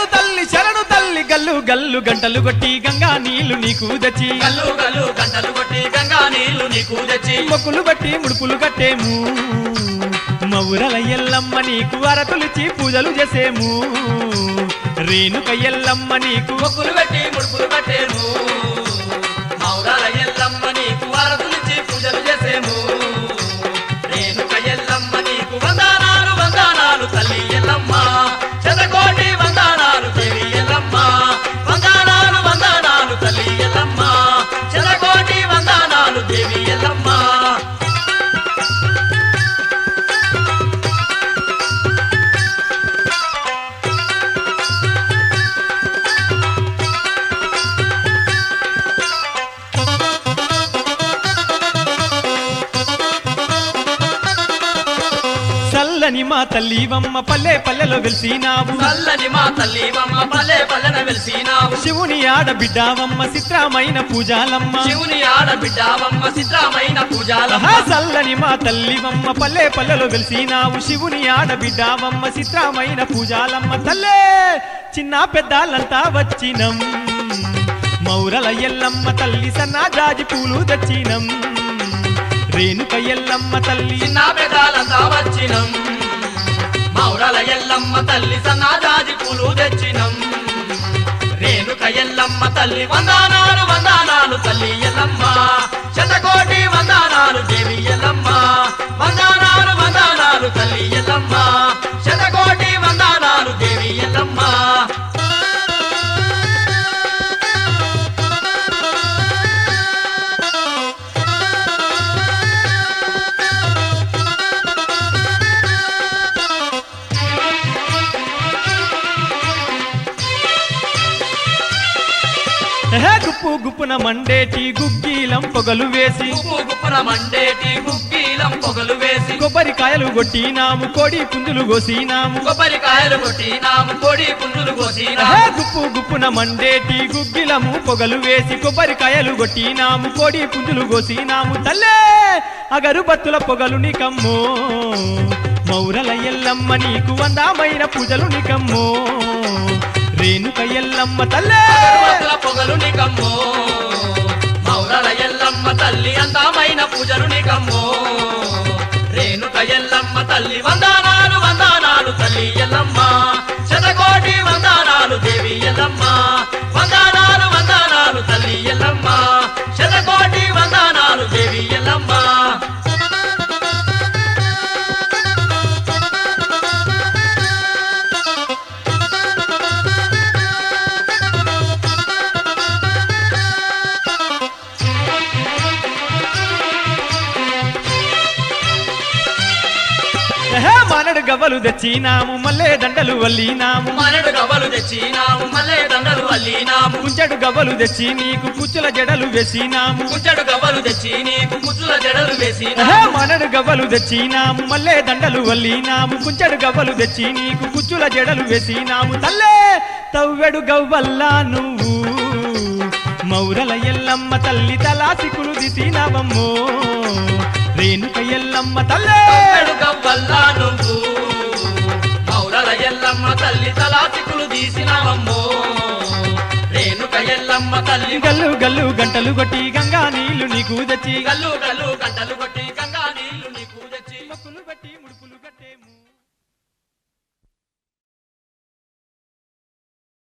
శరణు తల్లి శరణు తల్లి గల్లు గల్లు గంటలు కొట్టి గంగా నీళ్లు నీకు తెచ్చి గల్లు గల్లు గంటలు కొట్టి గంగా నీళ్లు నీకు తెచ్చి మొక్కులు బట్టి ముడుపులు కట్టేము మౌరల ఎల్లమ్మ నీకు అరతులిచి పూజలు చేసేము రేణుక ఎల్లమ్మ నీకు మొక్కులు పెట్టి ముడుపులు కట్టేము మౌరాల ఎల్లమ్మ నీకు వరదులిచి పూజలు చేసేము రేణుక ఎల్లమ్మ నీకు వందనాలు వందనాలు తల్లి ఎల్లమ్మ శతకోటి వందనాలు దేవి ఎల్లమ్మ వందనాలు వందనాలు తల్లి ఎల్లమ్మ శతకోటి వందనాలు దేవి ఎల్లమ్మ చల్లని మా తల్లివమ్మ పల్లె పల్లెలో వెలిసినావు చల్లని మా తల్లి మమ్మ పల్లె పల్లెన వెలిసినావు శివుని ఆడబిడ్డావమ్మ చిత్రమైన పూజాలమ్మ శివుని ఆడబిడ్డావమ్మ చిత్రమైన పూజాలమ్మ ఆహా, చల్లని మా తల్లివమ్మ పల్లె పల్లెలో వెలిసినావు శివుని ఆడబిడ్డావమ్మ చిత్రమైన పూజాలమ్మ తల్లే చిన్న పెద్దాలంతా వచ్చినం మౌరల ఎల్లమ్మ తల్లి సన్నా జాజి పూలు తెచ్చినం రేణుక ఎల్లమ్మ తల్లి చిన్న పెదాలంతా వచ్చినం మౌరల ఎల్లమ్మ తల్లి సన్నాజాజి పూలు తెచ్చినం రేణుక ఎల్లమ్మ తల్లి వందనాలు వందనాలు తల్లి ఎల్లమ్మ శతకోటి వందనాలు దేవి ఎల్లమ్మ వందనాలు వందనాలు తల్లి ఎల్లమ్మ శతకోటి వందనాలు దేవి ఎల్లమ్మ ఎహే, గుప్పు గుప్పున మండేటి గుగ్గీలం పొగలు వేసి గుప్పు గుప్పున మండేటి గుగ్గీలం పొగలు వేసి కొబ్బరికాయలు కొట్టినాము కోడి పుంజులు కోసినాము కొబ్బరికాయలు కొట్టినాము కోడి పుంజులు ఎహే, కోసినాము గుప్పు గుప్పున మండేటి గుగ్గిలము పొగలు వేసి కొబ్బరికాయలు కొట్టినాము కోడి పుంజులు కోసినాము తల్లే అగరుబత్తుల పొగలు నికమ్మో మౌరల ఎల్లమ్మ నీకు వందామైన పూజలు నికమ్మో రేణుక ఎల్లమ్మ తల్లే అగరబత్తుల పొగలు నీకమ్మో మౌరల ఎల్లమ్మ తల్లి అందమైన పూజలు నీకమ్మో రేణుక ఎల్లమ్మ తల్లి వందనాలు వందనాలు తల్లి ఎల్లమ్మ శతకోటి వందనాలు దేవి ఎల్లమ్మ వందనాలు వందనాలు తల్లి ఎల్లమ్మ శతకోటి వందనాలు దేవి ఎల్లమ్మ ఎహే, మానడు గవ్వలు తెచ్చినాము మల్లె దండలు వల్లినాము మనడు గవ్వలు తెచ్చినాము మల్లె దండలు అల్లినాము కుంచెడు గవ్వలు తెచ్చి నీకు కుచ్చుల జడలు వేసినాము కుచ్చడు గవ్వలు తెచ్చి నీకు ముచ్చుల జడలు వేసిన ఎహే, మనడు గవ్వలు తెచ్చినాము మల్లె దండలు వల్లినాము కుంచెడు గవ్వలు తెచ్చి నీకు కుచ్చుల జడలు వేసినాము తల్లే తవ్వెడు గవ్వల్లా నువ్వు మౌరల ఎల్లమ్మ తల్లి తలాసికులు దిసినావమ్మో రేణుక ఎల్లమ్మ తల్లే తమ్మెడు గవ్వల్లా నువ్వు మౌరల ఎల్లమ్మ తల్లి తలాసికులు తీసినవమ్మో రేణుక ఎల్లమ్మ తల్లి గల్లు గల్లు గంటలు కొట్టి గంగా నీళ్లు నీకు తెచ్చి గల్లు గల్లు గంటలు కొట్టి గంగా